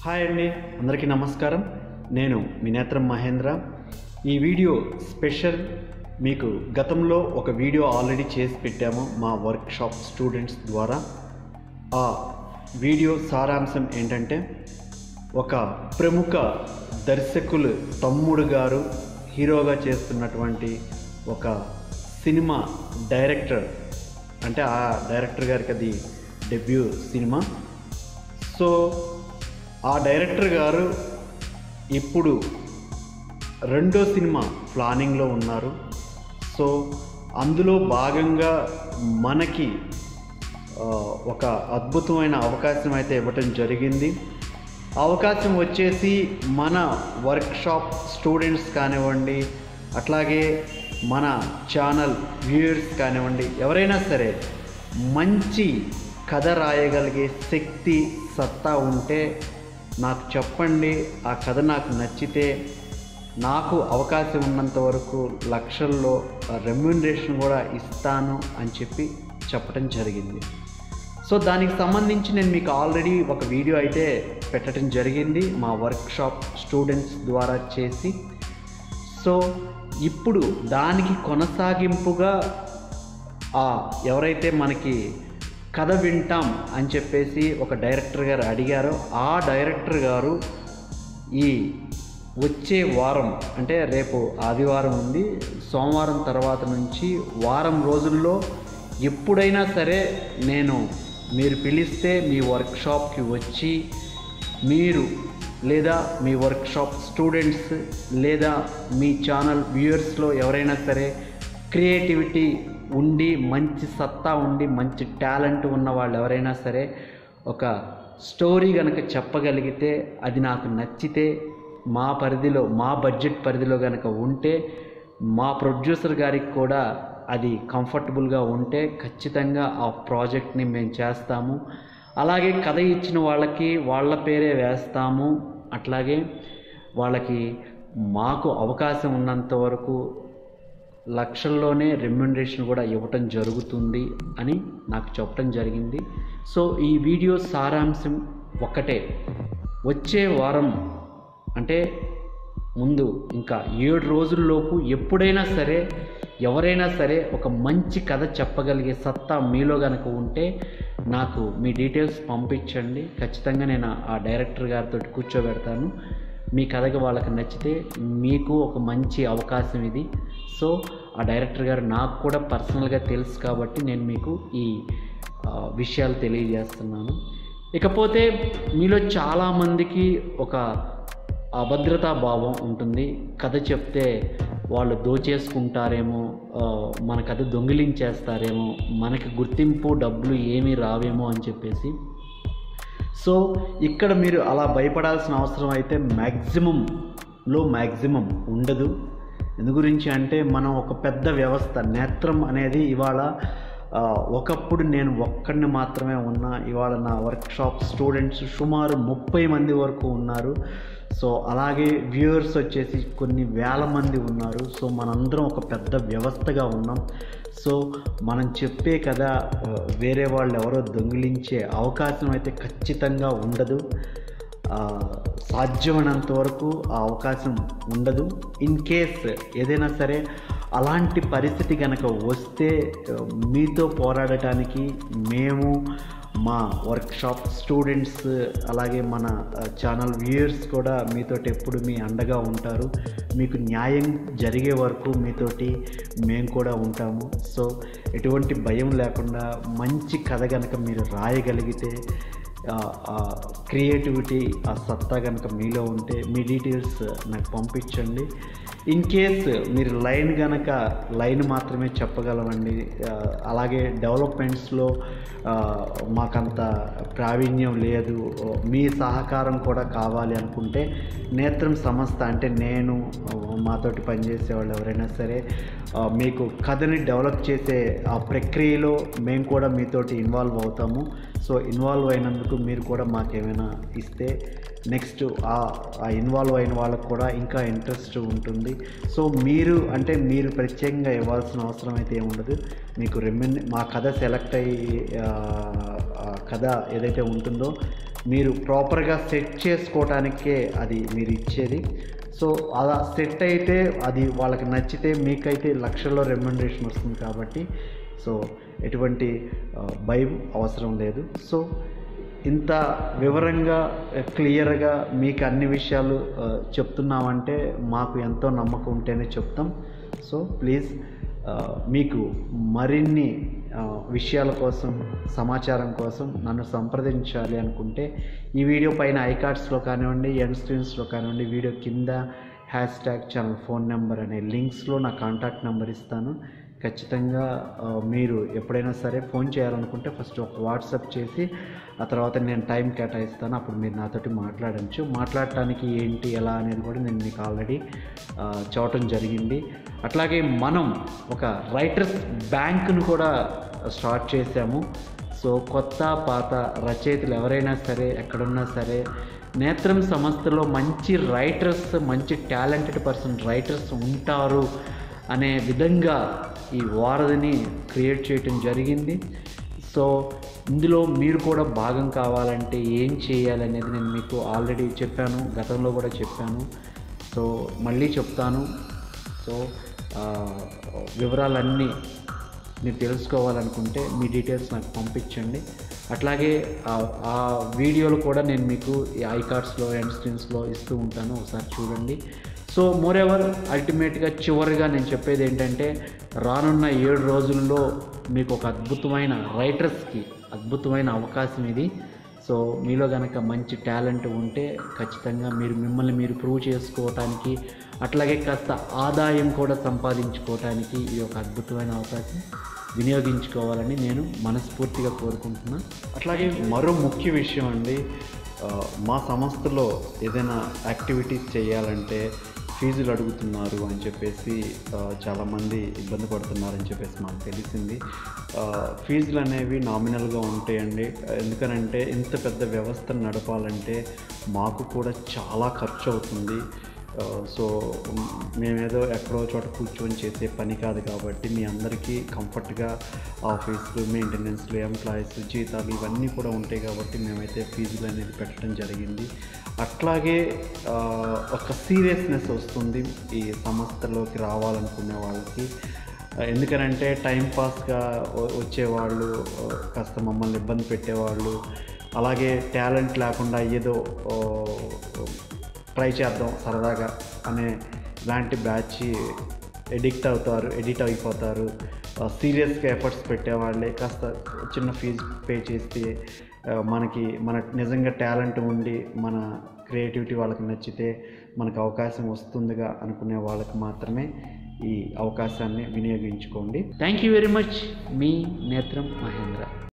hi అండి అందరికీ నమస్కారం నేను మీ నేత్రం మహేంద్ర ఈ వీడియో స్పెషల్ మీకు గతంలో ఒక వీడియో ఆల్రెడీ చేసి పెట్టాము మా వర్క్షాప్ స్టూడెంట్స్ ద్వారా ఆ వీడియో సారాంశం ఏంటంటే ఒక ప్రముఖ దర్శకులు తమ్ముడు గారు హీరోగా చేస్తున్నటువంటి ఒక సినిమా డైరెక్టర్ అంటే ఆ డైరెక్టర్ గారికి అది డెబ్యూ సినిమా సో ఆ డైరెక్టర్ గారు ఇప్పుడు రెండో సినిమా ప్లానింగ్లో ఉన్నారు సో అందులో భాగంగా మనకి ఆ, ఒక అద్భుతమైన అవకాశం అయితే ఇవ్వటం జరిగింది అవకాశం వచ్చేసి మన వర్క్షాప్ స్టూడెంట్స్ కానివ్వండి అట్లాగే మన ఛానల్ వ్యూయర్స్ కానివ్వండి ఎవరైనా సరే మంచి కథ రాయగలిగే శక్తి సత్తా ఉంటే నాకు చెప్పండి ఆ కథ నాకు నచ్చితే నాకు అవకాశం ఉన్నంత వరకు లక్షల్లో రెమ్యూనరేషన్ కూడా ఇస్తాను అని చెప్పి చెప్పడం జరిగింది సో దానికి సంబంధించి నేను మీకు ఆల్రెడీ ఒక వీడియో అయితే పెట్టడం జరిగింది మా వర్క్షాప్ స్టూడెంట్స్ ద్వారా చేసి సో ఇప్పుడు దానికి కొనసాగింపుగా ఆ ఎవరైతే మనకి కథ వింటాం అని చెప్పేసి ఒక డైరెక్టర్ గారు అడిగారో ఆ డైరెక్టర్ గారు ఈ వచ్చే వారం అంటే రేపు ఆదివారం ఉంది సోమవారం తర్వాత నుంచి వారం రోజుల్లో ఎప్పుడైనా సరే నేను మీరు పిలిస్తే మీ వర్క్షాప్కి వచ్చి మీరు లేదా మీ వర్క్షాప్ స్టూడెంట్స్ లేదా మీ ఛానల్ వ్యూయర్స్లో ఎవరైనా సరే క్రియేటివిటీ ఉండి మంచి సత్తా ఉండి మంచి టాలెంట్ ఉన్న వాళ్ళు ఎవరైనా సరే ఒక స్టోరీ కనుక చెప్పగలిగితే అది నాకు నచ్చితే మా పరిధిలో మా బడ్జెట్ పరిధిలో కనుక ఉంటే మా ప్రొడ్యూసర్ గారికి కూడా అది కంఫర్టబుల్గా ఉంటే ఖచ్చితంగా ఆ ప్రాజెక్ట్ని మేము చేస్తాము అలాగే కథ ఇచ్చిన వాళ్ళకి వాళ్ళ పేరే వేస్తాము అట్లాగే వాళ్ళకి మాకు అవకాశం ఉన్నంత వరకు లక్షల్లోనే రెమ్యునరేషన్ కూడా ఇవ్వటం జరుగుతుంది అని నాకు చెప్పడం జరిగింది సో ఈ వీడియో సారాంశం ఒక్కటే వచ్చే వారం అంటే ముందు ఇంకా ఏడు రోజుల్లోపు ఎప్పుడైనా సరే ఎవరైనా సరే ఒక మంచి కథ చెప్పగలిగే సత్తా మీలో కనుక ఉంటే నాకు మీ డీటెయిల్స్ పంపించండి ఖచ్చితంగా నేను ఆ డైరెక్టర్ గారితో కూర్చోబెడతాను మీ కథకి వాళ్ళకి నచ్చితే మీకు ఒక మంచి అవకాశం ఇది సో ఆ డైరెక్టర్ గారు నాకు కూడా పర్సనల్గా తెలుసు కాబట్టి నేను మీకు ఈ ఆ, విషయాలు తెలియజేస్తున్నాను ఇకపోతే మీలో చాలామందికి ఒక అభద్రతా భావం ఉంటుంది కథ చెప్తే వాళ్ళు దోచేసుకుంటారేమో ఆ, మన కథ దొంగిలించేస్తారేమో మనకి గుర్తింపు డబ్బులు ఏమీ రావేమో అని చెప్పేసి సో ఇక్కడ మీరు అలా భయపడాల్సిన అవసరం అయితే మ్యాక్సిమంలో మ్యాక్సిమం ఉండదు ఎందు గురించి అంటే మనం ఒక పెద్ద వ్యవస్థ నేత్రం అనేది ఇవాళ ఆ, ఒకప్పుడు నేను ఒక్కడిని మాత్రమే ఉన్నా ఇవాళ నా వర్క్షాప్ స్టూడెంట్స్ సుమారు ముప్పై మంది వరకు ఉన్నారు సో అలాగే వ్యూవర్స్ వచ్చేసి కొన్ని వేల మంది ఉన్నారు సో మనందరం ఒక పెద్ద వ్యవస్థగా ఉన్నాం సో మనం చెప్పే కదా ఆ, వేరే వాళ్ళు ఎవరో దొంగిలించే అవకాశం అయితే ఖచ్చితంగా ఉండదు ఆ, సాధ్యమైనంత వరకు ఆ అవకాశం ఉండదు ఇన్ కేస్ ఏదైనా సరే అలాంటి పరిస్థితి కనుక వస్తే ఆ, మీతో పోరాడటానికి మేము మా వర్క్షాప్ స్టూడెంట్స్ అలాగే మన ఛానల్ వ్యూయర్స్ కూడా మీతోటి ఎప్పుడు మీ అండగా ఉంటారు మీకు న్యాయం జరిగే వరకు మీతోటి మేము కూడా ఉంటాము సో ఎటువంటి భయం లేకుండా మంచి కథ కనుక మీరు రాయగలిగితే క్రియేటివిటీ ఆ సత్తా కనుక మీలో ఉంటే మీ డీటెయిల్స్ నాకు పంపించండి ఇన్ కేస్ మీరు లైన్ కనుక లైన్ మాత్రమే చెప్పగలమండి ఆ, అలాగే డెవలప్మెంట్స్లో ఆ, మాకంత ప్రావీణ్యం లేదు మీ సహకారం కూడా కావాలి అనుకుంటే నేత్రం సంస్థ అంటే నేను మాతోటి పనిచేసే వాళ్ళు ఎవరైనా సరే ఆ, మీకు కథని డెవలప్ చేసే ఆ ప్రక్రియలో మేము కూడా మీతోటి ఇన్వాల్వ్ అవుతాము సో ఇన్వాల్వ్ అయినందుకు మీరు కూడా మాకేమైనా ఇస్తే నెక్స్ట్ ఆ ఆ ఇన్వాల్వ్ అయిన వాళ్ళకు కూడా ఇంకా ఇంట్రెస్ట్ ఉంటుంది సో మీరు అంటే మీరు ప్రత్యేకంగా ఇవ్వాల్సిన అవసరం అయితే ఏముండదు మీకు రెమ్యూన్ మా కథ సెలెక్ట్ అయ్యి ఆ, ఆ కథ ఏదైతే ఉంటుందో మీరు ప్రాపర్గా సెట్ చేసుకోవటానికే అది మీరు ఇచ్చేది సో అలా సెట్ అయితే అది వాళ్ళకి నచ్చితే మీకైతే లక్షల్లో రెమ్యునరేషన్ వస్తుంది కాబట్టి సో ఎటువంటి ఆ, భయం అవసరం లేదు సో ఇంత వివరంగా క్లియర్గా మీకు అన్ని విషయాలు ఆ, చెప్తున్నామంటే మాకు ఎంతో నమ్మకం ఉంటేనే చెప్తాం సో ప్లీజ్ ఆ, మీకు మరిన్ని ఆ, విషయాల కోసం సమాచారం కోసం నన్ను సంప్రదించాలి అనుకుంటే ఈ వీడియో పైన ఐకార్డ్స్లో కానివ్వండి ఎండ్ స్క్రీన్స్లో కానివ్వండి వీడియో కింద hashtag channel phone number అనే లింక్స్లో నా కాంటాక్ట్ నెంబర్ ఇస్తాను ఖచ్చితంగా ఆ, మీరు ఎప్పుడైనా సరే ఫోన్ చేయాలనుకుంటే ఫస్ట్ ఒక వాట్సాప్ చేసి ఆ తర్వాత నేను టైం కేటాయిస్తాను అప్పుడు మీరు నాతోటి మాట్లాడచ్చు మాట్లాడటానికి ఏంటి ఎలా అనేది కూడా నేను మీకు ఆల్రెడీ ఆ, చూడటం జరిగింది అట్లాగే మనం ఒక రైటర్స్ బ్యాంక్ను కూడా స్టార్ట్ చేశాము సో కొత్త పాత రచయితలు ఎవరైనా సరే ఎక్కడున్నా సరే నేత్రం సంస్థలో మంచి రైటర్స్ మంచి టాలెంటెడ్ పర్సన్ రైటర్స్ ఉంటారు అనే విధంగా ఈ వారధిని క్రియేట్ చేయటం జరిగింది సో ఇందులో మీరు కూడా భాగం కావాలంటే ఏం చేయాలనేది నేను మీకు ఆల్రెడీ చెప్పాను గతంలో కూడా చెప్పాను సో మళ్ళీ చెప్తాను సో ఆ, వివరాలన్నీ మీరు తెలుసుకోవాలనుకుంటే మీ డీటెయిల్స్ నాకు పంపించండి అట్లాగే ఆ- ఆ వీడియోలు కూడా నేను మీకు ఈ ఐ కార్డ్స్లో ఎండ్ స్క్రీన్స్లో ఇస్తూ ఉంటాను ఒకసారి చూడండి సో మోర్ ఎవర్ అల్టిమేట్గా చివరిగా నేను చెప్పేది ఏంటంటే రానున్న ఏడు రోజుల్లో మీకు ఒక అద్భుతమైన రైటర్స్కి అద్భుతమైన అవకాశం ఇది సో మీలో కనుక మంచి టాలెంట్ ఉంటే ఖచ్చితంగా మీరు మిమ్మల్ని మీరు ప్రూవ్ చేసుకోవటానికి అట్లాగే కాస్త ఆదాయం కూడా సంపాదించుకోవటానికి ఇది ఒక అద్భుతమైన అవకాశం వినియోగించుకోవాలని నేను మనస్ఫూర్తిగా కోరుకుంటున్నా అట్లాగే మరో ముఖ్య విషయం అండి ఆ, మా సంస్థలో ఏదైనా యాక్టివిటీస్ చేయాలంటే ఫీజులు అడుగుతున్నారు అని చెప్పేసి ఆ, చాలామంది ఇబ్బంది పడుతున్నారని చెప్పేసి మాకు తెలిసింది ఆ, ఫీజులు అనేవి నామినల్గా ఉంటాయండి ఎందుకనంటే ఇంత పెద్ద వ్యవస్థను నడపాలంటే మాకు కూడా చాలా ఖర్చు అవుతుంది ఆ, సో మ్, మేమేదో ఎక్కడో చోట కూర్చొని చేసే పని కాదు కాబట్టి మీ అందరికీ కంఫర్ట్గా ఆఫీసులు మెయింటెనెన్స్లు ఎంప్లాయీస్ జీతాలు ఇవన్నీ కూడా ఉంటాయి కాబట్టి మేమైతే ఫీజులు అనేది పెట్టడం జరిగింది అట్లాగే ఆ, ఒక సీరియస్నెస్ వస్తుంది ఈ సంస్థలోకి రావాలనుకునే వాళ్ళకి ఎందుకనంటే టైంపాస్గా వచ్చేవాళ్ళు ఆ, కాస్త మమ్మల్ని ఇబ్బంది పెట్టేవాళ్ళు అలాగే టాలెంట్ లేకుండా ఏదో ఆ, ట్రై చేద్దాం సరదాగా అనే ఇలాంటి బ్యాచ్ ఎడిక్ట్ అవుతారు ఎడిట్ అయిపోతారు సీరియస్గా ఎఫర్ట్స్ పెట్టేవాళ్ళే కాస్త చిన్న ఫీజు పే చేస్తే ఆ, మనకి మన నిజంగా టాలెంట్ ఉండి మన క్రియేటివిటీ వాళ్ళకి నచ్చితే మనకు అవకాశం వస్తుందిగా అనుకునే వాళ్ళకి మాత్రమే ఈ అవకాశాన్ని వినియోగించుకోండి థ్యాంక్ యూ వెరీ మచ్ మీ నేత్రం మహేంద్ర